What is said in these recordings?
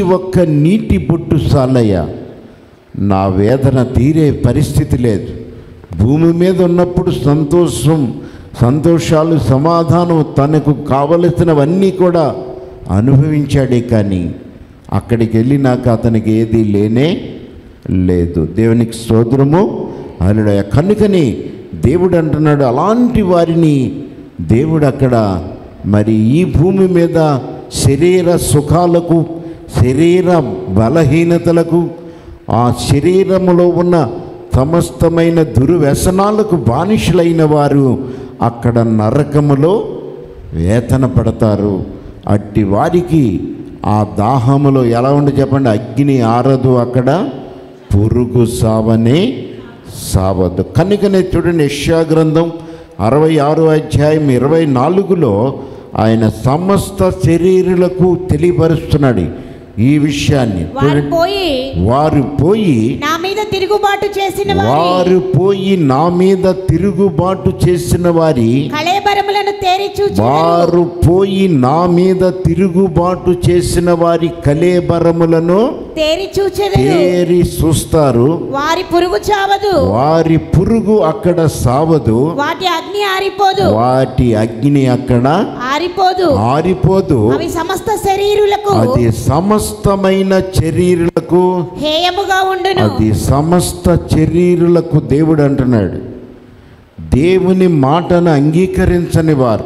ఒక్క నీటి బొట్టు సాలయ్య నా వేదన తీరే పరిస్థితి లేదు భూమి మీద ఉన్నప్పుడు సంతోషం సంతోషాలు సమాధానం తనకు కావలసినవన్నీ కూడా అనుభవించాడే కానీ అక్కడికి వెళ్ళినాక అతనికి ఏది లేనే లేదు దేవునికి స్తోత్రము అలా కనుకని దేవుడు అంటున్నాడు అలాంటి వారిని దేవుడు అక్కడ మరి ఈ భూమి మీద శరీర సుఖాలకు శరీర బలహీనతలకు ఆ శరీరములో ఉన్న సమస్తమైన దుర్వ్యసనాలకు బానిసలైన వారు అక్కడ నరకములో వేతన పడతారు అట్టి వారికి ఆ దాహములో ఎలా ఉండి చెప్పండి అగ్ని ఆరదు అక్కడ పురుగు సావనే సావద్దు కనుకనే చూడండి యెషయా గ్రంథం అరవై ఆరు అధ్యాయం ఇరవై నాలుగులో ఆయన సమస్త శరీరులకు తెలియపరుస్తున్నాడు ఈ విషయాన్ని వారు పోయి వారు పోయి నా మీద తిరుగుబాటు చేసిన వారి వారు పోయి నా మీద తిరుగుబాటు చేసిన వారి కళేబరములను తేరి చూచి వారు పోయి నా మీద తిరుగుబాటు చేసిన వారి కలేబరములను తేరి చూచెదరు తేరి చూస్తారు వారి పురుగు చావదు వారి పురుగు అక్కడ సావదు వాటి అగ్ని ఆరిపోదు వాటి అగ్ని అక్కడ ఆరిపోదు ఆరిపోదు అవి సమస్త శరీరులకు అది సమస్తమైన శరీరులకు హేయముగా ఉండును అది సమస్త శరీరులకు దేవుడు అంటున్నాడు దేవుని మాటను అంగీకరించని వారు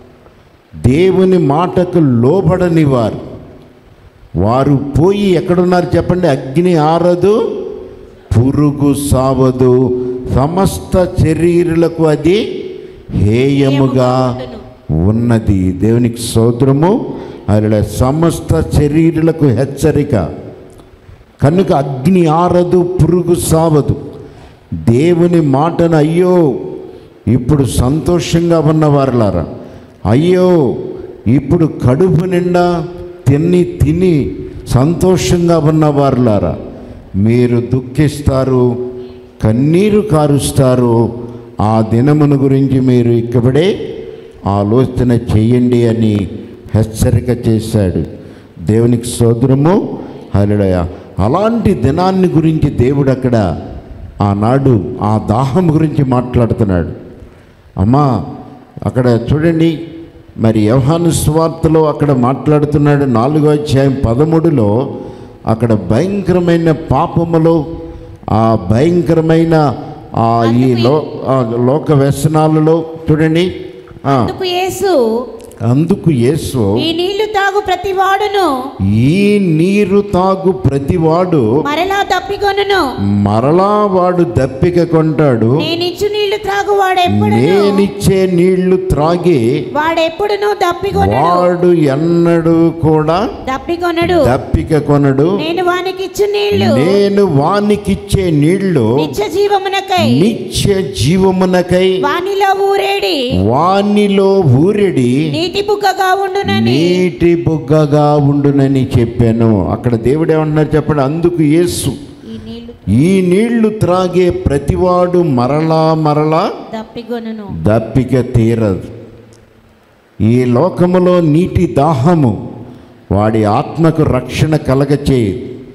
దేవుని మాటకు లోబడని వారు వారు పోయి ఎక్కడున్నారు చెప్పండి అగ్ని ఆరదు పురుగు సావదు సమస్త శరీరులకు అది హేయముగా ఉన్నది దేవునికి సోదరము అలా సమస్త శరీరులకు హెచ్చరిక కనుక అగ్ని ఆరదు పురుగు సావదు దేవుని మాటను అయ్యో ఇప్పుడు సంతోషంగా ఉన్నవారులారా అయ్యో ఇప్పుడు కడుపు నిండా తిని తిని సంతోషంగా ఉన్నవారులారా మీరు దుఃఖిస్తారు కన్నీరు కారుస్తారు ఆ దినమును గురించి మీరు ఇక్కడే ఆలోచన చేయండి అని హెచ్చరిక చేశాడు దేవునికి సోదరము హల్లెలూయా అలాంటి దినాన్ని గురించి దేవుడు అక్కడ ఆనాడు ఆ దాహం గురించి మాట్లాడుతున్నాడు అమ్మా అక్కడ చూడండి మరి యవహాను స్వార్తలో అక్కడ మాట్లాడుతున్నాడు నాలుగో అధ్యాయం పదమూడులో అక్కడ భయంకరమైన పాపములో ఆ భయంకరమైన ఆ ఈ లో ఆ లోక వ్యసనాలలో చూడండి ఆ, అందుకు యేసు అందుకు యేసు ఈ నీళ్లు తాగు ప్రతి వాడును ఈ నీరు తాగు ప్రతివాడు మరలా తప్పికొనును మరలా వాడు దప్పిక కొంటాడు నేనిచ్చు నీళ్లు త్రాగు వాడెప్పుడును నేనిచ్చే నీళ్లు త్రాగి వాడెప్పుడును తప్పికొనడు వాడు ఎన్నడూ కూడా తప్పికొనడు దప్పిక కొనడు నేను వానికి ఇచ్చు నీళ్లు నేను వానికిచ్చే నీళ్లు నిత్య జీవమునకై నిత్య జీవమునకై వానిలో ఊరేడి వానిలో ఊరెడి నీటి బుగ్గగా ఉండునని నీటి బుగ్గగా ఉండునని చెప్పాను అక్కడ దేవుడు ఏమంటున్నారు చెప్పండి అందుకు యేసు ఈ నీళ్లు ఈ నీళ్లు త్రాగే ప్రతివాడు మరలా మరలా తప్పికొనును దప్పిక తీరదు ఈ లోకములో నీటి దాహము వాడి ఆత్మకు రక్షణ కలగచేయి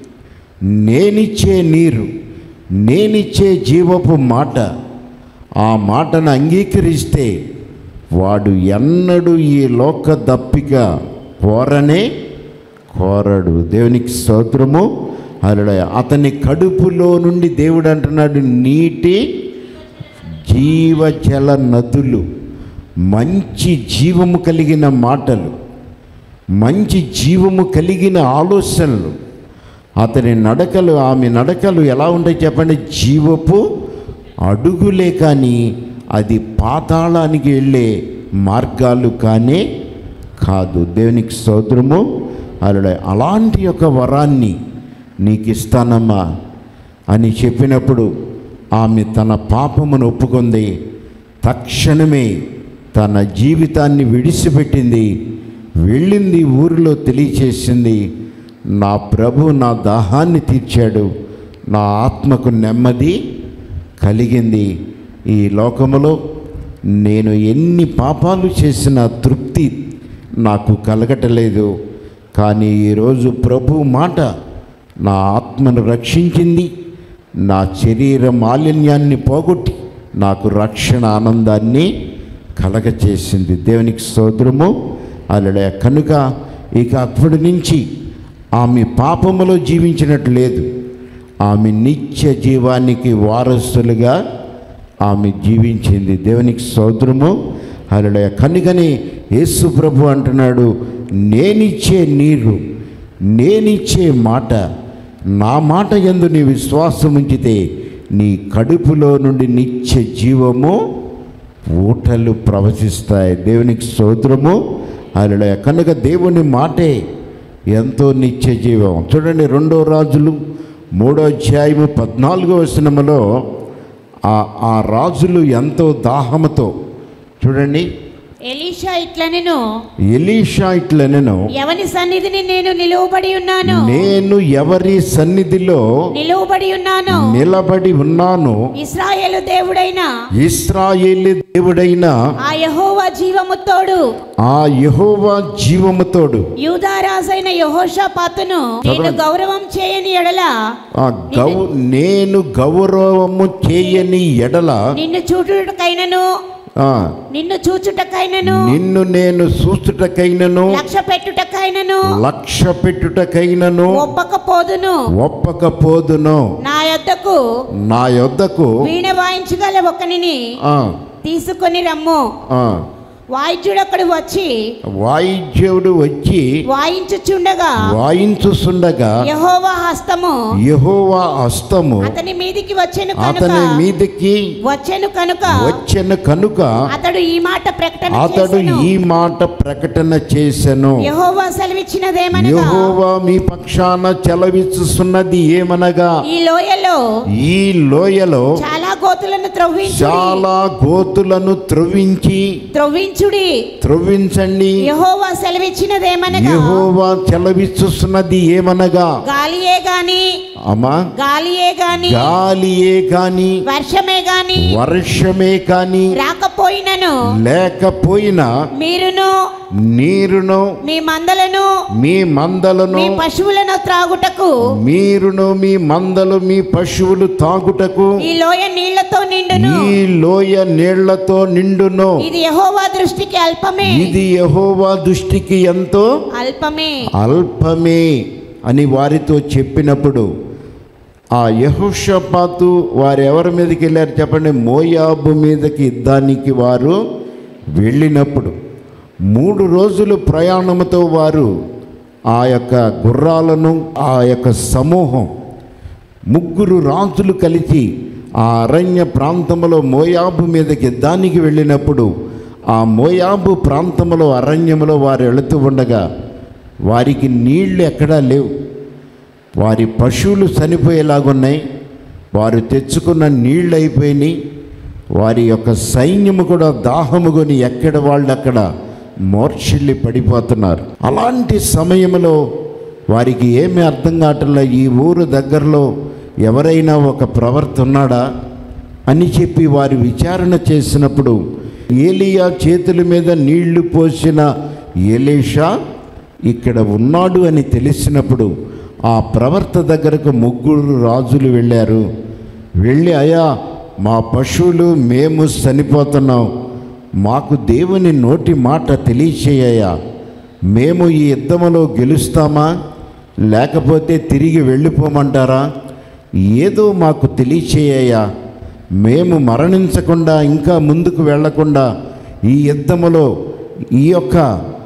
నేనిచ్చే నీరు నేనిచ్చే జీవపు మాట ఆ మాటను అంగీకరిస్తే వాడు ఎన్నడూ ఈ లోక దప్పిక కోరనే కోరడు దేవునికి స్తోత్రము అలా అతని కడుపులో నుండి దేవుడు అంటున్నాడు నీటి జీవజల నదులు మంచి జీవము కలిగిన మాటలు మంచి జీవము కలిగిన ఆలోచనలు అతని నడకలు ఆమె నడకలు ఎలా ఉంటాయి చెప్పండి జీవపు అడుగులే కానీ అది పాతాళానికి వెళ్ళే మార్గాలు కానే కాదు దేవునికి సోదరము అలా అలాంటి ఒక వరాన్ని నీకు ఇస్తానమ్మా అని చెప్పినప్పుడు ఆమె తన పాపమును ఒప్పుకుంది తక్షణమే తన జీవితాన్ని విడిచిపెట్టింది వెళ్ళింది ఊరిలో తెలియచేసింది నా ప్రభు నా దాహాన్ని తీర్చాడు నా ఆత్మకు నెమ్మది కలిగింది ఈ లోకములో నేను ఎన్ని పాపాలు చేసిన తృప్తి నాకు కలగటలేదు కానీ ఈరోజు ప్రభు మాట నా ఆత్మను రక్షించింది నా శరీర మాలిన్యాన్ని పోగొట్టి నాకు రక్షణ ఆనందాన్ని కలగచేసింది దేవునికి స్తోత్రము అలడే కనుక ఇక అప్పటి నుంచి ఆమె పాపములో జీవించినట్టు లేదు ఆమె నిత్య జీవానికి వారసులుగా ఆమె జీవించింది దేవునికి స్తోత్రము అలడే కనుకని యేసు ప్రభు అంటున్నాడు నేనిచ్చే నీరు నేనిచ్చే మాట నా మాట ఎందు నీ విశ్వాసం ఉంచితే నీ కడుపులో నుండి నిత్య జీవము ఊటలు ప్రవశిస్తాయి దేవునికి స్తోత్రము అలా కనుక దేవుని మాటే ఎంతో నిత్య జీవం చూడండి రెండో రాజులు మూడో అధ్యాయము పద్నాలుగో వచనములో ఆ ఆ రాజులు ఎంతో దాహముతో చూడండి ఎలీషా ఇట్లనెను ఎలీషా ఇట్లనెను ఎవని సన్నిధిని నేను నిలువబడి ఉన్నాను నేను ఎవరి సన్నిధిలో నిలువబడి ఉన్నాను నిలబడి ఉన్నాను ఇస్రాయేలు దేవుడైన ఇస్రాయేలు దేవుడైన ఆ యెహోవా జీవముతోడు ఆ యెహోవా జీవముతోడు యూదారాజైన యెహోషాపాతును నేను గౌరవం చేయని ఎడల ఆ గౌ నేను గౌరవము చేయని ఎడల నిన్ను చూచుటకైనను ఆ, నిన్ను చూచుటకైనను నిన్ను నేను చూచుటకైనను లక్ష్య పెట్టుటకైనను లక్ష్య పెట్టుటకైనను ఒప్పకపోదును ఒప్పకపోదును నా యొద్దకు నా యొద్దకు వీణ వాయించగల ఒకనిని ఆ, తీసుకొని రమ్ము ఆ, వాయిద్యుడు అక్కడు వచ్చి వాయిద్యుడు వచ్చి వాయించుచుండగా వాయించుచుండగా యెహోవా హస్తము యెహోవా హస్తము అతని మీదికి వచ్చెను కనుక అతని మీదకి వచ్చెను కనుక వచ్చెను కనుక అతడు ఈ మాట ప్రకటన అతడు చేసెను. ఈ మాట ప్రకటన చేసెను యెహోవా సెలవిచ్చినదేమనగా యెహోవా మీ పక్షాన చెలవిస్తున్నది ఏమనగా ఈ లోయలో ఈ లోయలో చాలా గోతులను త్రవ్వించుడి చాలా గోతులను త్రవ్వించి త్రవ్వించుడి త్రవ్వించండి యెహోవా సెలవిచ్చినదేమనగా యెహోవా చెలవిస్తున్నది ఏమనగా గాలియే గాని అమ్మా గాలియే గాని గాలియే కాని వర్షమే గాని వర్షమే కాని రాకపోయినను లేకపోయినా మీరును నీరును మీ మందలను మీ మందలను మీ పశువులను త్రాగుటకు మీరును మీ మందలు మీ పశువులు తాగుటకు ఈ లోయ నీళ్లతో నిండును ఈ లోయ నీళ్లతో నిండును ఇది యెహోవా దృష్టికి అల్పమే ఇది యెహోవా దృష్టికి ఎంతో అల్పమే అల్పమే అని వారితో చెప్పినప్పుడు ఆ యహోషపాతు వారు ఎవరి మీదకి వెళ్ళారు చెప్పండి మోయాబు మీదకి యుద్ధానికి వారు వెళ్ళినప్పుడు మూడు రోజులు ప్రయాణముతో వారు ఆ యొక్క గుర్రాలను ఆ యొక్క సమూహం ముగ్గురు రాజులు కలిసి ఆ అరణ్య ప్రాంతంలో మోయాబు మీదకి యుద్ధానికి వెళ్ళినప్పుడు ఆ మోయాబు ప్రాంతంలో అరణ్యములో వారు వెళుతూ ఉండగా వారికి నీళ్లు ఎక్కడా లేవు వారి పశువులు చనిపోయేలాగున్నాయి వారు తెచ్చుకున్న నీళ్ళు అయిపోయినాయి వారి యొక్క సైన్యము కూడా దాహము కొని ఎక్కడ వాళ్ళు అక్కడ మోర్చిల్లి పడిపోతున్నారు అలాంటి సమయంలో వారికి ఏమీ అర్థం కావట్లే ఈ ఊరు దగ్గరలో ఎవరైనా ఒక ప్రవర్త ఉన్నాడా అని చెప్పి వారు విచారణ చేసినప్పుడు ఏలియా చేతుల మీద నీళ్లు పోసిన ఎలీషా ఇక్కడ ఉన్నాడు అని తెలిసినప్పుడు ఆ ప్రవర్త దగ్గరకు ముగ్గురు రాజులు వెళ్ళారు వెళ్ళి అయ్యా మా పశువులు మేము చనిపోతున్నాం మాకు దేవుని నోటి మాట తెలియచేయ్యా మేము ఈ యుద్ధములో గెలుస్తామా లేకపోతే తిరిగి వెళ్ళిపోమంటారా ఏదో మాకు తెలియచేయ్యా మేము మరణించకుండా ఇంకా ముందుకు వెళ్ళకుండా ఈ యుద్ధములో ఈ యొక్క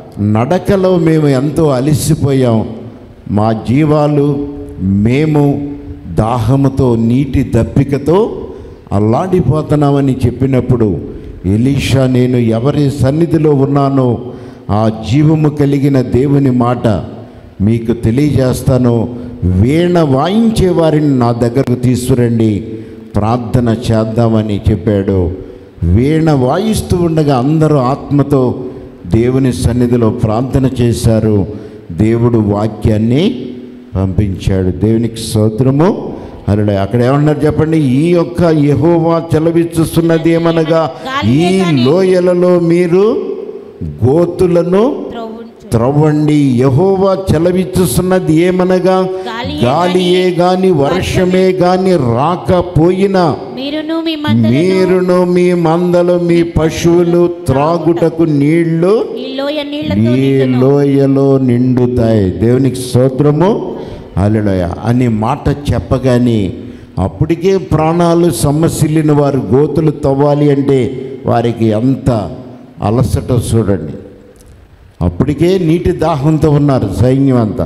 నడకలో మేము ఎంతో అలసిపోయాం మా జీవాలు మేము దాహముతో నీటి దప్పికతో అల్లాడిపోతున్నామని చెప్పినప్పుడు ఎలీషా నేను ఎవరి సన్నిధిలో ఉన్నానో ఆ జీవము కలిగిన దేవుని మాట మీకు తెలియజేస్తాను వీణ వాయించే వారిని నా దగ్గరకు తీసుకురండి ప్రార్థన చేద్దామని చెప్పాడు వీణ వాయిస్తూ ఉండగా అందరూ ఆత్మతో దేవుని సన్నిధిలో ప్రార్థన చేశారు దేవుడు వాక్యాన్ని పంపించాడు దేవునికి స్తోత్రము అలా అక్కడ ఏమన్నారు చెప్పండి ఈ యొక్క యెహోవా చెలవిస్తున్నది ఏమనగా ఈ లోయలలో మీరు గోతులను త్రవ్వించు త్రవ్వండి యహోవా చెలవిచ్చుస్తున్నది ఏమనగా గాలియే గాలియే గాని వర్షమే గాని రాకపోయినా మీరును మీ మందలను మీరును మీ మందలు మీ పశువులు త్రాగుటకు నీళ్లు ఈ లోయ నీళ్లతో ఈ నిండును. లోయలో నిండుతాయి దేవునికి స్తోత్రము అలలోయ అని మాట చెప్పగానే అప్పటికే ప్రాణాలు సమస్యలిన వారు గోతులు తవ్వాలి అంటే వారికి ఎంత అలసట చూడండి అప్పటికే నీటి దాహంతో ఉన్నారు సైన్యం అంతా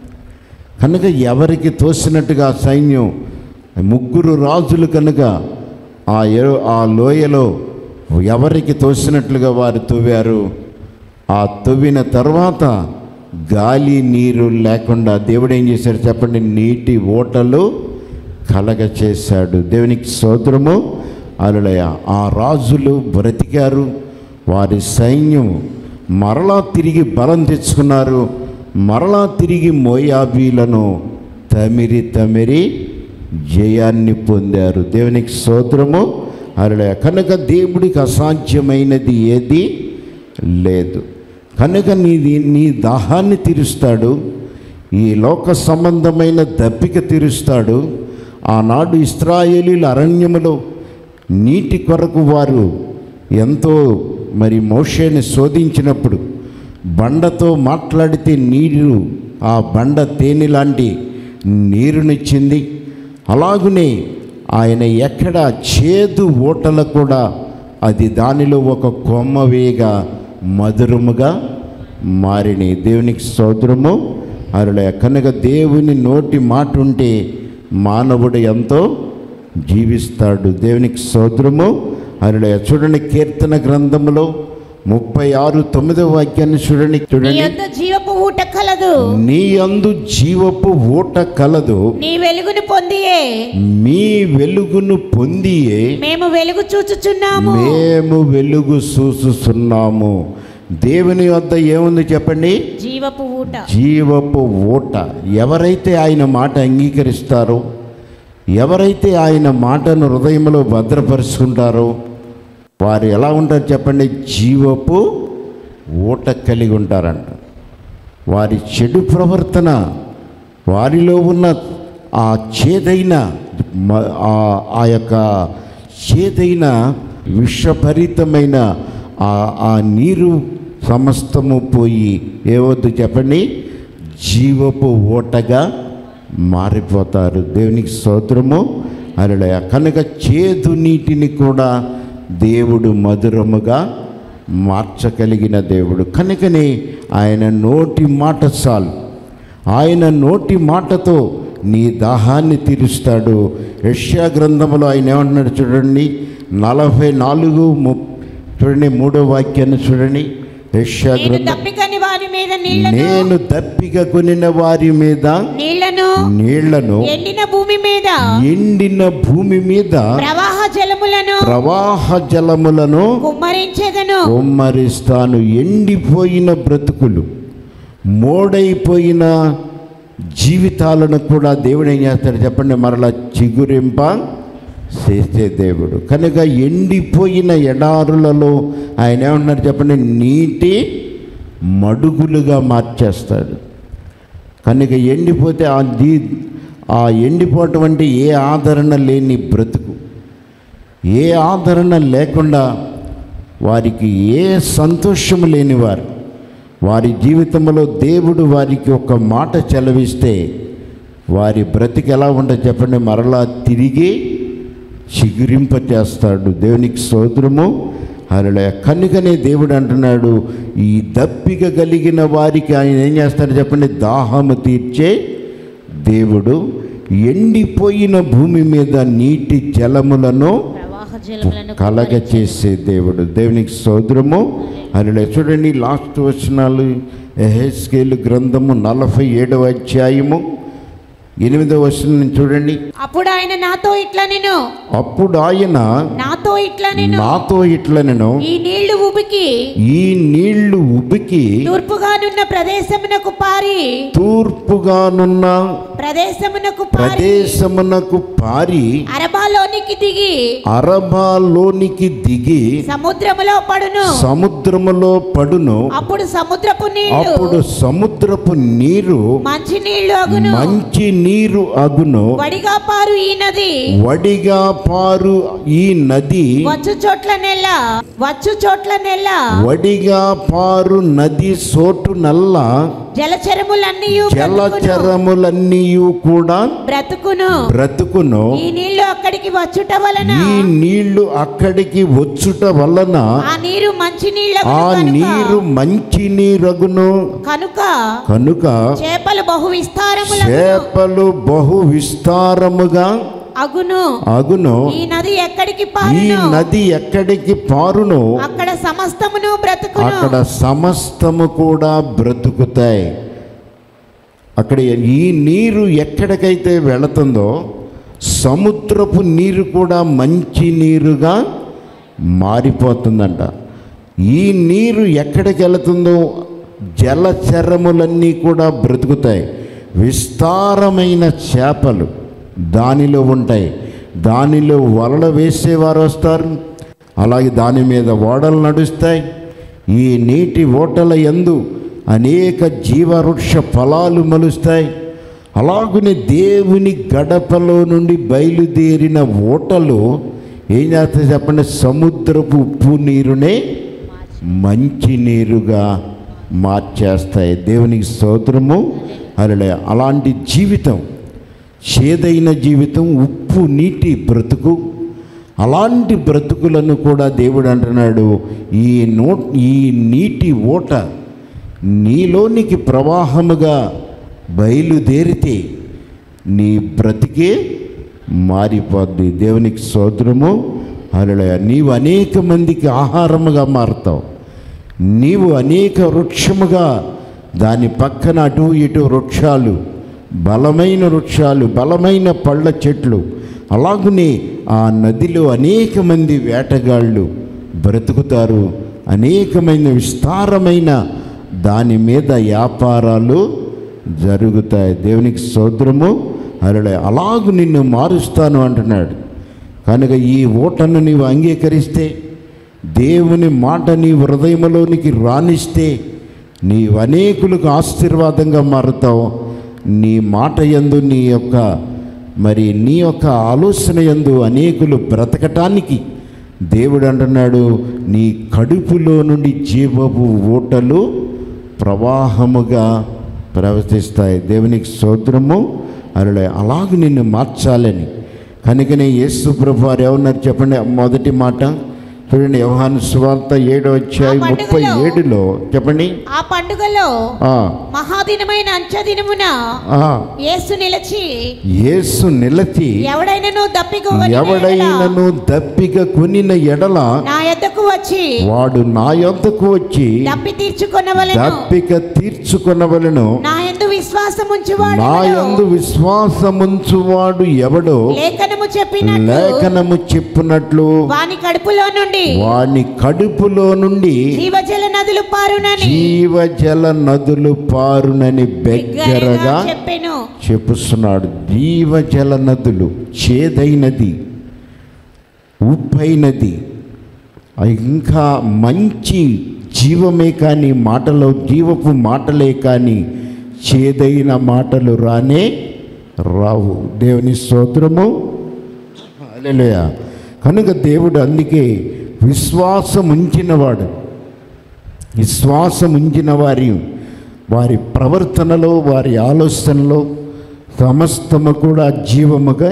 కనుక ఎవరికి తోసినట్టుగా సైన్యం ముగ్గురు రాజులు కనుక ఆ ఎ- ఆ లోయలో ఎవరికి తోసినట్లుగా వారు తవ్వారు ఆ తవ్విన తర్వాత గాలి నీరు లేకుండా దేవుడు ఏం చేశాడు చెప్పండి నీటి ఓటలు కలగ చేశాడు దేవునికి సోదరము అలలయ ఆ రాజులు బ్రతికారు వారి సైన్యం మరలా తిరిగి బలం తెచ్చుకున్నారు మరలా తిరిగి మోయాబీలను తమిరి తమిరి జయాన్ని పొందారు దేవునికి స్తోత్రము అలా కనుక దేవుడికి అసాధ్యమైనది ఏది లేదు కనుక నీది నీ దాహాన్ని తీరుస్తాడు ఈ లోక సంబంధమైన దప్పిక తీరుస్తాడు ఆనాడు ఇస్రాయేలీల అరణ్యములో నీటి కొరకు వారు ఎంతో మరి మోషేని శోధించినప్పుడు బండతో మాట్లాడితే నీరు ఆ బండ తేనె లాంటి నీరునిచ్చింది అలాగునే ఆయన ఎక్కడ చేదు ఓటల కూడా అది దానిలో ఒక కొమ్మవేగా మధురముగా మారిని దేవునికి స్తోత్రము అరులే కనుక దేవుని నోటి మాట ఉంటే మానవుడు ఎంతో జీవిస్తాడు దేవునికి స్తోత్రము అరులే చూడండి కీర్తన గ్రంథములో ముప్పై ఆరు తొమ్మిదవ వాక్యాన్ని చూడండి నీ చూడండి యొద్ద జీవపు ఊట కలదు నీ అందు జీవపు ఊట కలదు నీ వెలుగును పొందియే మీ వెలుగును పొందియే మేము వెలుగు చూచుచున్నాము మేము వెలుగు చూస్తున్నాము దేవుని వద్ద ఏముంది చెప్పండి జీవపు ఊట జీవపు ఊట ఎవరైతే ఆయన మాట అంగీకరిస్తారో ఎవరైతే ఆయన మాటను హృదయంలో భద్రపరుచుకుంటారో వారు ఎలా ఉంటారు చెప్పండి జీవపు ఊట కలిగి ఉంటారంట వారి చెడు ప్రవర్తన వారిలో ఉన్న ఆ చేదైన మ- ఆ- ఆ యొక్క చేదైన విషభరితమైన ఆ ఆ నీరు సమస్తము పోయి ఏవద్దు చెప్పండి జీవపు ఓటగా మారిపోతారు దేవునికి స్తోత్రము అలా కనుక చేదు నీటిని కూడా దేవుడు మధురముగా మార్చగలిగిన దేవుడు కనుకనే ఆయన నోటి మాట చాలు ఆయన నోటి మాటతో నీ దాహాన్ని తీరుస్తాడు యష్యా గ్రంథములో ఆయన ఏమంటున్నాడు చూడండి నలభై నాలుగు ము చూడండి మూడో వాక్యాన్ని చూడండి యష్యా నేను గ్రంథం దప్పికని వారి మీద నీళ్లను నేను దప్పిక కొనిన వారి మీద నీళ్లను నీళ్లను ఎండిన భూమి మీద ఎండిన భూమి మీద ప్రవాహ జలములను ప్రవాహ జలములను కుమ్మరించెదను కుమ్మరిస్తాను ఎండిపోయిన బ్రతుకులు మోడైపోయిన జీవితాలను కూడా దేవుడు ఏం చేస్తాడు చెప్పండి మరలా చిగురింప చేసే దేవుడు కనుక ఎండిపోయిన ఎడారులలో ఆయన ఏమంటున్నారు చెప్పండి నీటి మడుగులుగా మార్చేస్తాడు కనుక ఎండిపోతే ఆ దీ ఆ ఎండిపోవటం అంటే ఏ ఆదరణ లేని బ్రతుకు ఏ ఆదరణ లేకుండా వారికి ఏ సంతోషం లేనివారు వారి జీవితంలో దేవుడు వారికి ఒక మాట చెలవిస్తే వారి బ్రతికి ఎలా ఉంటుంది చెప్పండి మరలా తిరిగి చిగురింప చేస్తాడు దేవునికి స్తోత్రము అలా కనుకనే దేవుడు అంటున్నాడు ఈ దప్పిక కలిగిన వారికి ఆయన ఏం చేస్తాడు చెప్పండి దాహము తీర్చే దేవుడు ఎండిపోయిన భూమి మీద నీటి జలములను ప్రవాహ జలములను కలగ చేసే దేవుడు దేవునికి సోదరము అలా చూడండి లాస్ట్ వచనాలు ఎహెస్కేలు గ్రంథము నలభై ఏడవ అధ్యాయము ఎనిమిదో వచనం చూడండి అప్పుడు ఆయన నాతో ఇట్లా నేను అప్పుడు ఆయన నాతో ఇట్లా నేను నాతో ఇట్లా నేను ఈ నీళ్లు ఉబికి ఈ నీళ్లు ఉబికి తూర్పుగానున్న ప్రదేశమునకు పారి తూర్పుగానున్న ప్రదేశమునకు పారి ప్రదేశమునకు పారి అరబాలోనికి దిగి అరబాలోనికి దిగి సముద్రములో పడును సముద్రములో పడును అప్పుడు సముద్రపు నీళ్లు అప్పుడు సముద్రపు నీరు మంచి నీళ్లు అగును మంచి నీరు అగును వడిగా పారు ఈ నది వడిగా పారు ఈ నది వచ్చు చోట్ల నెల వచ్చు చోట్ల నెల వడిగా పారు నది సోటు నల్ల జలచరములన్నీ జలచరములన్నీ కూడా బ్రతుకును బ్రతుకును ఈ నీళ్లు అక్కడికి వచ్చుట వలన ఈ నీళ్లు అక్కడికి వచ్చుట వలన ఆ నీరు మంచి నీళ్ళ ఆ నీరు మంచి నీరగును కనుక కనుక చేపలు బహు విస్తారముల చేపలు బహు విస్తారముగా అగును అగును ఈ నది ఎక్కడికి ఈ పారును నది ఎక్కడికి పారును అక్కడ సమస్తమును బ్రతుకును అక్కడ సమస్తము కూడా బ్రతుకుతాయి అక్కడ ఈ నీరు ఎక్కడికైతే వెళుతుందో సముద్రపు నీరు కూడా మంచి నీరుగా మారిపోతుందంట ఈ నీరు ఎక్కడికి వెళుతుందో జలచరములన్నీ కూడా బ్రతుకుతాయి విస్తారమైన చేపలు దానిలో ఉంటాయి దానిలో వలలు వేసేవారు వస్తారు అలాగే దాని మీద ఓడలు నడుస్తాయి ఈ నీటి ఓటల యందు అనేక జీవవృక్ష ఫలాలు మలుస్తాయి అలాగనే దేవుని గడపలో నుండి బయలుదేరిన ఓటలు ఏం చేస్తాయి చెప్పండి సముద్రపు ఉప్పు నీరునే మంచి నీరుగా మార్చేస్తాయి దేవునికి స్తోత్రము అలా అలాంటి జీవితం చేదైన జీవితం ఉప్పు నీటి బ్రతుకు అలాంటి బ్రతుకులను కూడా దేవుడు అంటున్నాడు ఈ నో ఈ నీటి ఓట నీలోనికి ప్రవాహముగా బయలుదేరితే నీ బ్రతికే మారిపోద్ది దేవునికి సోదరము అలా నీవు అనేక మందికి ఆహారముగా మారుతావు నీవు అనేక వృక్షముగా దాని పక్కన అటు ఇటు వృక్షాలు బలమైన వృక్షాలు బలమైన పళ్ళ చెట్లు అలాగనే ఆ నదిలో అనేక మంది వేటగాళ్ళు బ్రతుకుతారు అనేకమైన విస్తారమైన దాని మీద వ్యాపారాలు జరుగుతాయి దేవునికి సోదరము అరడే అలాగు నిన్ను మారుస్తాను అంటున్నాడు కనుక ఈ ఓటను నీవు అంగీకరిస్తే దేవుని మాట నీ హృదయంలోనికి రాణిస్తే నీవు అనేకులకు ఆశీర్వాదంగా మారుతావు నీ మాట యందు నీ యొక్క మరి నీ యొక్క ఆలోచన యందు అనేకులు బ్రతకటానికి దేవుడు అంటున్నాడు నీ కడుపులో నుండి జీవపు ఓటలు ప్రవాహముగా ప్రవర్తిస్తాయి దేవునికి స్తోత్రము అలా అలాగ నిన్ను మార్చాలని కనుకనే యేసు ప్రభు వారు ఏమన్నారు చెప్పండి మొదటి మాట చూడండి వ్యవహాన సువార్త ఏడో అధ్యాయం ఆ ముప్పై పండుగలో- ఏడులో చెప్పండి ఆ పండుగలో ఆ, మహాదినమైన అంచెదినమున ఆ, యేసు నిలిచి యేసు నిలచి ఎవడైనను దప్పిక ఎవడైనను దప్పిక కొనిన ఎడల నా యొద్దకు వచ్చి వాడు నా యొద్దకు వచ్చి దప్పి తీర్చుకొనవలెను దప్పిక తీర్చుకొనవలను నా యందు విశ్వాసం ఉంచువాడు నా ఎవడో? యందు విశ్వాసముంచువాడు ఎవడో లేఖనము చెప్పినట్టు లేఖనము చెప్పినట్లు వాని కడుపులో నుండి వాని కడుపులో నుండి జీవజల నదులు పారునని జీవజల నదులు పారునని బిగ్గరగా బెగ్గరగా చెప్పెను చెప్పుస్తున్నాడు జీవజల నదులు చేదైనది ఉప్పైనది ఇంకా మంచి జీవమే కానీ మాటలో జీవపు మాటలే కానీ చేదైన మాటలు రానే రావు దేవుని స్తోత్రము హల్లెలూయా కనుక దేవుడు అందుకే విశ్వాసం ఉంచినవాడు విశ్వాసం ఉంచిన వారి వారి ప్రవర్తనలో వారి ఆలోచనలో సమస్తము కూడా జీవముగా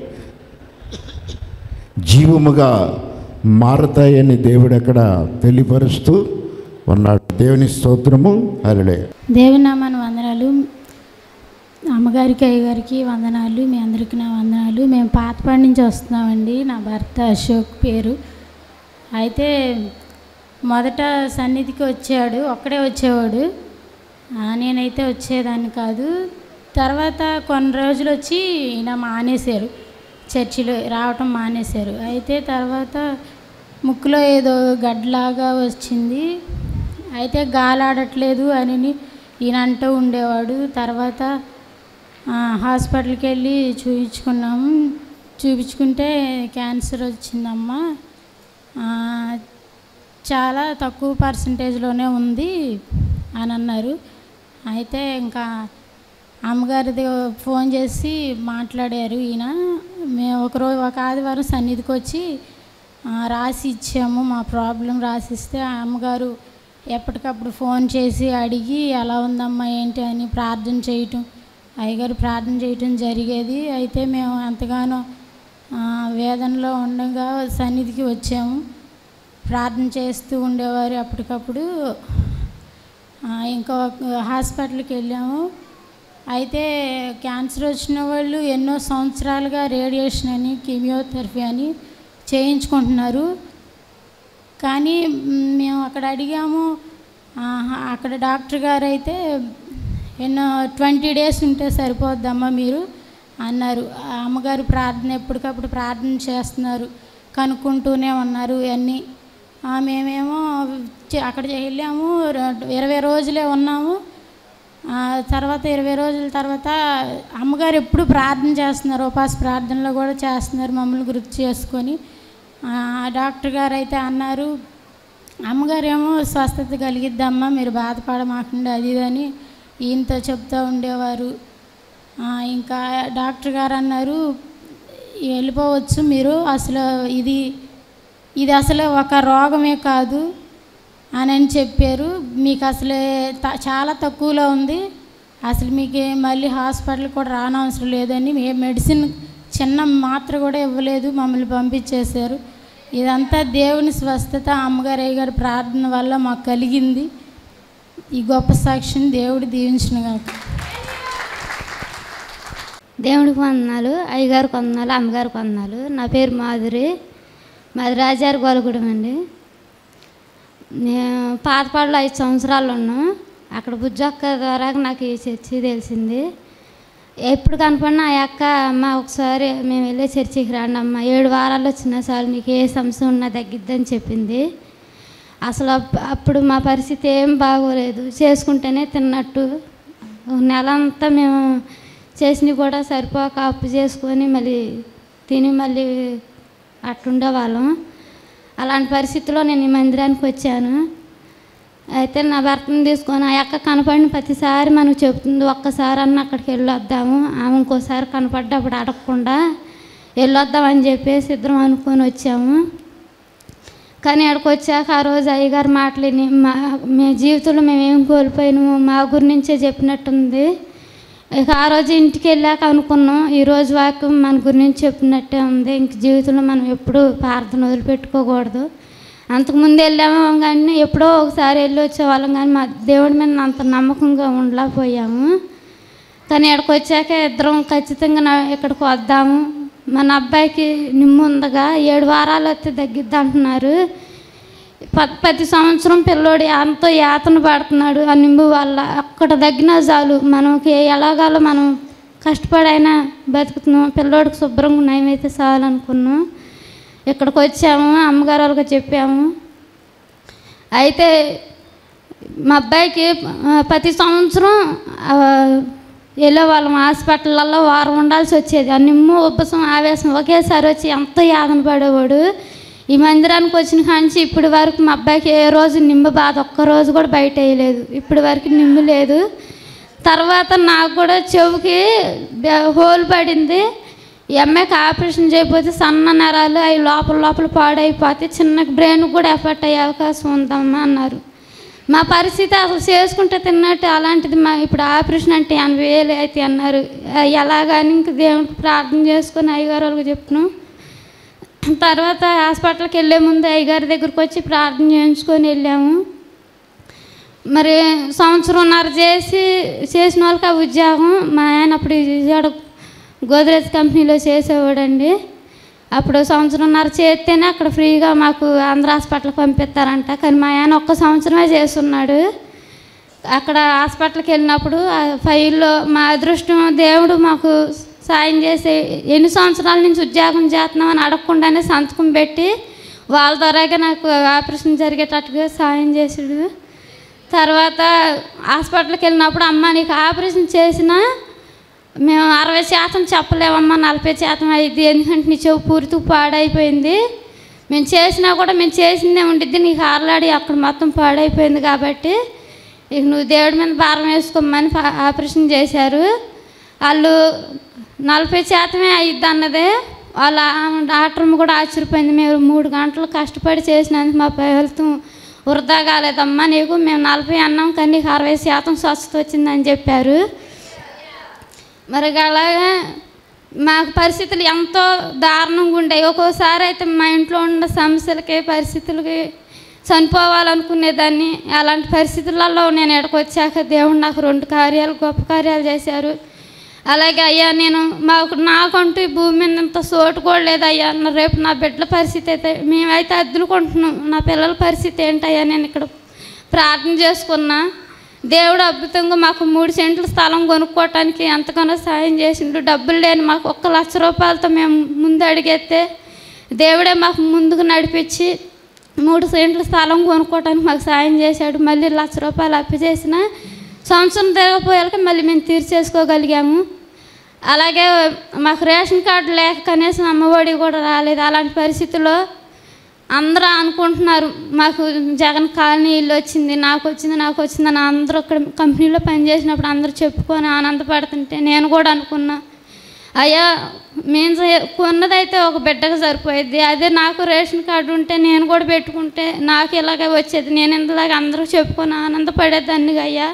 జీవముగా మారతాయని దేవుడు అక్కడ తెలియపరుస్తూ ఉన్నాడు దేవుని స్తోత్రము అరలే దేవుని నామాన వందనాలు అమ్మగారికి అయ్యగారికి వందనాలు మీ అందరికీ నా వందనాలు మేము పాతపాడి నుంచి వస్తున్నామండి నా భర్త అశోక్ పేరు అయితే మొదట సన్నిధికి వచ్చాడు ఒక్కడే వచ్చేవాడు ఆ, నేనైతే వచ్చేదాన్ని కాదు తర్వాత కొన్ని రోజులు వచ్చి ఈయన మానేశారు చర్చిలో రావటం మానేశారు అయితే తర్వాత ముక్కులో ఏదో గడ్లాగా వచ్చింది అయితే గాలాడట్లేదు అని ఈయన అంటూ ఉండేవాడు తర్వాత ఆ, హాస్పిటల్కి వెళ్ళి చూపించుకున్నాము చూపించుకుంటే క్యాన్సర్ వచ్చిందమ్మా ఆ, చాలా తక్కువ పర్సంటేజ్లోనే ఉంది అని అన్నారు అయితే ఇంకా అమ్మగారిది ఫోన్ చేసి మాట్లాడారు ఈయన మేము ఒకరోజు ఒక ఆదివారం సన్నిధికి వచ్చి ఆ, రాసి ఇచ్చాము మా ప్రాబ్లం రాసిస్తే ఆ అమ్మగారు ఎప్పటికప్పుడు ఫోన్ చేసి అడిగి ఎలా ఉందమ్మా ఏంటి అని ప్రార్థన చేయటం అయ్యగారు ప్రార్థన చేయటం జరిగేది అయితే మేము ఎంతగానో ఆ, వేదనలో ఉండగా సన్నిధికి వచ్చాము ప్రార్థన చేస్తూ ఉండేవారు అప్పటికప్పుడు ఆ, ఇంకా ఒక హాస్పిటల్కి వెళ్ళాము అయితే క్యాన్సర్ వచ్చిన వాళ్ళు ఎన్నో సంవత్సరాలుగా రేడియేషన్ అని కీమియోథెరపీ అని చేయించుకుంటున్నారు కానీ మ్, మేము అక్కడ అడిగాము ఆ, అక్కడ డాక్టర్ గారు అయితే ఎన్నో ట్వంటీ డేస్ ఉంటే సరిపోద్దమ్మా మీరు అన్నారు ఆ అమ్మగారు ప్రార్థన ఎప్పటికప్పుడు ప్రార్థన చేస్తున్నారు కనుక్కుంటూనే ఉన్నారు ఇవన్నీ ఆ, మేమేమో చే- అక్కడ వెళ్ళాము ర- ఇరవై రోజులే ఉన్నాము ఆ, తర్వాత ఇరవై రోజుల తర్వాత అమ్మగారు ఎప్పుడు ప్రార్థన చేస్తున్నారు ఉపాస ప్రార్థనలో కూడా చేస్తున్నారు మమ్మల్ని గుర్తు చేసుకొని ఆ, డాక్టర్ గారు అయితే అన్నారు అమ్మగారు ఏమో స్వస్థత కలిగిద్దమ్మా మీరు బాధపడమాకండి అది ఇది అని ఈయనతో చెప్తూ ఉండేవారు ఆ, ఇంకా డాక్టర్ గారు అన్నారు వెళ్ళిపోవచ్చు మీరు అసలు ఇది ఇది అసలు ఒక రోగమే కాదు అని అని చెప్పారు మీకు అసలు త- చాలా తక్కువలో ఉంది అసలు మీకు ఏ- మళ్ళీ హాస్పిటల్ కూడా రానవసరం లేదని ఏ మెడిసిన్ చిన్న మాత్ర కూడా ఇవ్వలేదు మమ్మల్ని పంపించేశారు ఇదంతా దేవుని స్వస్థత అమ్మగారు అయ్యగారి ప్రార్థన వల్ల మాకు కలిగింది ఈ గొప్ప సాక్షిని దేవుడు దీవించిన కాక దేవుడికి వందనాలు అయ్యగారికి వందనాలు అమ్మగారికి వందనాలు నా పేరు మాధురి మాది రాజారి గోలగూడెం అండి నేను పాతపాడులో ఐదు సంవత్సరాలు ఉన్నాం అక్కడ బుజ్జక్క ద్వారా నాకు ఈ చర్చి తెలిసింది ఎప్పుడు కనపడినా ఆ అక్క అమ్మ ఒకసారి మేము వెళ్ళే చర్చికి రండి అమ్మ ఏడు వారాలు వచ్చినా చాలు నీకు ఏ సమస్య ఉన్నా తగ్గిద్దని చెప్పింది అసలు అప్- అప్పుడు మా పరిస్థితి ఏం బాగోలేదు చేసుకుంటేనే తిన్నట్టు ఒక నెల అంతా మేము చేసినవి కూడా సరిపోక అప్పు చేసుకొని మళ్ళీ తిని మళ్ళీ అట్టుండే వాళ్ళం అలాంటి పరిస్థితిలో నేను ఈ మందిరానికి వచ్చాను అయితే నా భర్తను తీసుకొని ఆ అక్క కనపడిన ప్రతిసారి మనకు చెప్తుంది ఒక్కసారి అన్న అక్కడికి వెళ్ళొద్దాము ఆమె ఇంకోసారి కనపడ్డప్పుడు అడగకుండా వెళ్ళొద్దామని చెప్పేసి ఇద్దరం అనుకొని వచ్చాము కానీ అక్కడికి వచ్చాక ఆ రోజు అయ్యగారు మాటలేని మా మీ జీవితంలో మేము ఏం కోల్పోయినాము మా గురించే చెప్పినట్టుంది ఇక ఆ రోజు ఇంటికి వెళ్ళాక అనుకున్నాం ఈ రోజు వాక్యం మన గురించి చెప్పినట్టే ఉంది ఇంక జీవితంలో మనం ఎప్పుడూ ప్రార్థన వదిలిపెట్టుకోకూడదు అంతకుముందు వెళ్ళాము కానీ ఎప్పుడో ఒకసారి వెళ్ళి వచ్చేవాళ్ళం కానీ మా దేవుడి మీద అంత నమ్మకంగా ఉండలేకపోయాము కానీ ఇక్కడికి వచ్చాక ఇద్దరం ఖచ్చితంగా నా- ఇక్కడికి వద్దాము మన అబ్బాయికి నిమ్ము ఉందగా ఏడు వారాలు వస్తే తగ్గిద్ది అంటున్నారు ప- ప్రతి సంవత్సరం పిల్లోడు ఎంతో యాతన పడుతున్నాడు ఆ నింబు వల్ల అక్కడ తగ్గినా చాలు మనకి ఎలాగాలో మనం కష్టపడైనా బతుకుతున్నాం పిల్లోడికి శుభ్రంగా నయమైతే చాలు అనుకున్నాం ఇక్కడికి వచ్చాము అమ్మగారు వాళ్ళకి చెప్పాము అయితే మా అబ్బాయికి ఆ, ప్రతి సంవత్సరం ఆ, వెళ్ళే వాళ్ళం హాస్పిటల్లో వారం ఉండాల్సి వచ్చేది ఆ నిమ్ము ఉబ్బసం ఆవేశం ఒకేసారి వచ్చి ఎంతో యాదన పడేవాడు ఈ మందిరానికి వచ్చిన కాంచి ఇప్పటి వరకు మా అబ్బాయికి ఏ రోజు నిమ్ము బాధ ఒక్క రోజు కూడా బయట వేయలేదు ఇప్పటి వరకు నిమ్ము లేదు తర్వాత నాకు కూడా చెవుకి బె- హోల్ పడింది ఈ అమ్మాయికి ఆపరేషన్ చేయకపోతే సన్న నరాలు అవి లోపల లోపల పాడైపోతే చిన్న బ్రెయిన్ కూడా ఎఫెక్ట్ అయ్యే అవకాశం ఉందమ్మా అన్నారు మా పరిస్థితి అసలు చేసుకుంటే తిన్నట్టు అలాంటిది మా ఇప్పుడు ఆపరేషన్ అంటే ఎనభై వేలు అయితే అన్నారు ఆ, ఎలాగని ఇంక దేవునికి ప్రార్థన చేసుకొని అయ్యగారు వాళ్ళకి చెప్పినాం తర్వాత హాస్పిటల్కి వెళ్ళే ముందు అయ్యగారి దగ్గరికి వచ్చి ప్రార్థన చేయించుకొని వెళ్ళాము మరి సంవత్సరంన్నర చేసి చేసిన వాళ్ళకి ఆ ఉద్యోగం మా ఆయన అప్పుడు విజయవాడ గోద్రేజ్ కంపెనీలో చేసేవాడండి అప్పుడు సంవత్సరంన్నర చేస్తేనే అక్కడ ఫ్రీగా మాకు ఆంధ్ర హాస్పిటల్కి పంపిస్తారంట కానీ మా ఆయన ఒక్క సంవత్సరమే చేస్తున్నాడు అక్కడ హాస్పిటల్కి వెళ్ళినప్పుడు ఆ ఫైల్లో మా అదృష్టం దేవుడు మాకు సాయం చేసి ఎన్ని సంవత్సరాల నుంచి ఉద్యోగం చేస్తున్నామని అడగకుండానే సంతకం పెట్టి వాళ్ళ ద్వారాగా నాకు ఆపరేషన్ జరిగేటట్టుగా సాయం చేసాడు తర్వాత హాస్పిటల్కి వెళ్ళినప్పుడు అమ్మ నీకు ఆపరేషన్ చేసినా మేము అరవై శాతం చెప్పలేమమ్మా నలభై శాతం అయింది ఎందుకంటే నీ చెవు పూర్తి పాడైపోయింది మేము చేసినా కూడా మేము చేసిందే ఉండిద్ది నీకు ఆరలాడి అక్కడ మొత్తం పాడైపోయింది కాబట్టి ఇక నువ్వు దేవుడి మీద భారం వేసుకోమని పా- ఆపరేషన్ చేశారు వాళ్ళు నలభై శాతమే అయ్యిద్ది అన్నదే వాళ్ళ డాక్టర్ కూడా ఆశ్చర్యపోయింది మేము మూడు గంటలు కష్టపడి చేసినందుకు మా ఫలితం వృధా కాలేదమ్మా నీకు మేము నలభై అన్నాం కానీ నీకు అరవై శాతం స్వస్థత వచ్చిందని చెప్పారు మరి అలాగే మాకు పరిస్థితులు ఎంతో దారుణంగా ఉండేవి ఒక్కోసారి అయితే మా ఇంట్లో ఉన్న సమస్యలకి పరిస్థితులకి చనిపోవాలనుకునేదాన్ని అలాంటి పరిస్థితులలో నేను ఇక్కడికి వచ్చాక దేవుడు నాకు రెండు కార్యాలు గొప్ప కార్యాలు చేశారు అలాగే అయ్యా నేను మాకు నాకంటూ ఈ భూమి మీద ఇంత సోటు కూడా లేదు అయ్యా నా- రేపు నా బిడ్డల పరిస్థితి అయితే మేమైతే అద్దులుకుంటున్నాం నా పిల్లల పరిస్థితి ఏంటయ్యా నేను ఇక్కడ ప్రార్థన చేసుకున్నా దేవుడు అద్భుతంగా మాకు మూడు సెంట్ల స్థలం కొనుక్కోవటానికి ఎంతగానో సాయం చేసిండు డబ్బులు లేని మాకు ఒక్క లక్ష రూపాయలతో మేము ముందు అడిగేస్తే దేవుడే మాకు ముందుకు నడిపించి మూడు సెంట్ల స్థలం కొనుక్కోవటానికి మాకు సాయం చేశాడు మళ్ళీ లక్ష రూపాయలు అప్పు చేసిన సంవత్సరం తిరగపోయాక మళ్ళీ మేము తీర్చేసుకోగలిగాము అలాగే మాకు రేషన్ కార్డు లేక కనీసం అమ్మఒడి కూడా రాలేదు అలాంటి పరిస్థితుల్లో అందరూ అనుకుంటున్నారు మాకు జగన్ కాలనీ ఇల్లు వచ్చింది నాకు వచ్చింది నాకు వచ్చింది అని అందరూ అక్కడ కంపెనీలో పనిచేసినప్పుడు అందరూ చెప్పుకొని ఆనందపడుతుంటే నేను కూడా అనుకున్నా అయ్యా మేము చే- కొన్నదైతే ఒక బిడ్డకు సరిపోయేది అదే నాకు రేషన్ కార్డు ఉంటే నేను కూడా పెట్టుకుంటే నాకు ఇలాగే వచ్చేది నేను ఇంతలాగా అందరూ చెప్పుకొని ఆనందపడేదాన్ని అయ్యా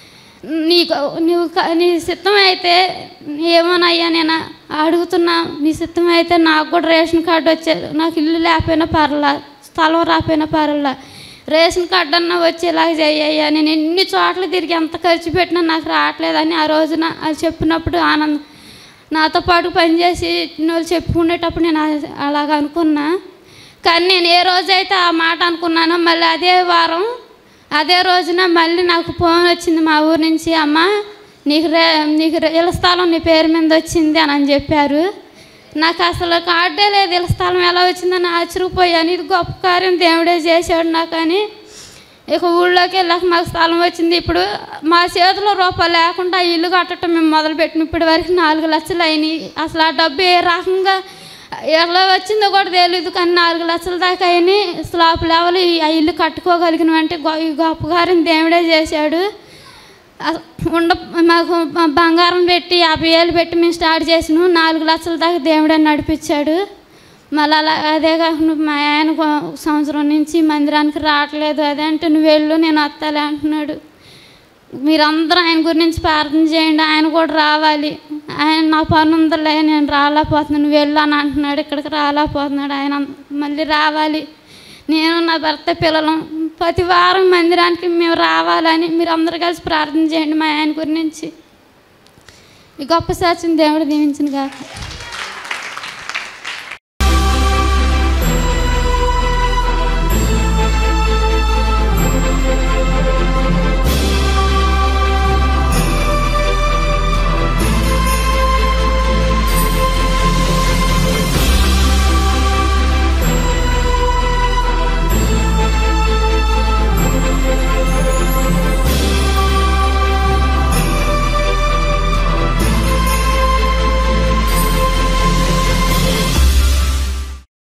నీకు నువ్వు క- నీ సిద్ధం అయితే ఏమోనయ్యా నేను అడుగుతున్నా నీ సిద్ధం అయితే నాకు కూడా రేషన్ కార్డు వచ్చేది నాకు ఇల్లు లేకపోయినా పర్లా స్థలం రాకపోయినా పర్లా రేషన్ కార్డు అన్నా వచ్చేలాగా చెయ్యయ్యా నేను ఎన్ని చోట్ల తిరిగి ఎంత ఖర్చు పెట్టినా నాకు రావట్లేదని ఆ రోజున అది చెప్పినప్పుడు ఆనందం నాతో పాటు పనిచేసి వాళ్ళు చెప్పుకునేటప్పుడు నేను అ- అలాగ అనుకున్నా కానీ నేను ఏ రోజైతే ఆ మాట అనుకున్నానో మళ్ళీ అదే వారం అదే రోజున మళ్ళీ నాకు ఫోన్ వచ్చింది మా ఊరు నుంచి అమ్మ నీకు రే నీకు రే- ఇళ్ళ స్థలం నీ పేరు మీద వచ్చింది అని అని చెప్పారు నాకు అసలు కార్డే లేదు ఇళ్ళ స్థలం ఎలా వచ్చిందని ఆశ్చర్యపోయాను ఇది గొప్ప కార్యం దేవుడే చేశాడు నాకు అని ఇక ఊళ్ళోకి వెళ్ళాక మాకు స్థలం వచ్చింది ఇప్పుడు మా చేతిలో రూపాయలు లేకుండా ఆ ఇల్లు కట్టడం మేము మొదలుపెట్టిన ఇప్పటి వరకు నాలుగు లక్షలు అయినాయి అసలు ఆ డబ్బు ఏ రకంగా ఎలా వచ్చిందో కూడా తెలియదు కానీ నాలుగు లక్షల దాకా అయినాయి స్లాబ్ లెవెల్ ఈ- ఆ ఇల్లు కట్టుకోగలిగిన అంటే ఈ గొప్ప కార్యం దేవుడే చేశాడు అస- ఉండ మాకు బ- బంగారం పెట్టి యాభై వేలు పెట్టి మేము స్టార్ట్ చేసినాం నాలుగు లక్షల దాకా దేవుడే నడిపించాడు మళ్ళీ అలా అదే కాకుండా మా ఆయన కొ- సంవత్సరం నుంచి మందిరానికి రావట్లేదు అదే అంటే నువ్వు వెళ్ళు నేను వస్తాలే అంటున్నాడు మీరందరూ ఆయన గురించి ప్రార్థన చేయండి ఆయన కూడా రావాలి ఆయన నా పని ఉందిలే నేను రాలేకపోతున్నాను నువ్వు వెళ్ళు అని అంటున్నాడు ఇక్కడికి రాలేకపోతున్నాడు ఆయన మళ్ళీ రావాలి నేను నా భర్త పిల్లలు ప్రతి వారం మందిరానికి మేము రావాలని మీరు అందరూ కలిసి ప్రార్థన చేయండి మా ఆయన గురించి ఈ గొప్ప సాక్ష్యం దేవుడు దీవించిన కాక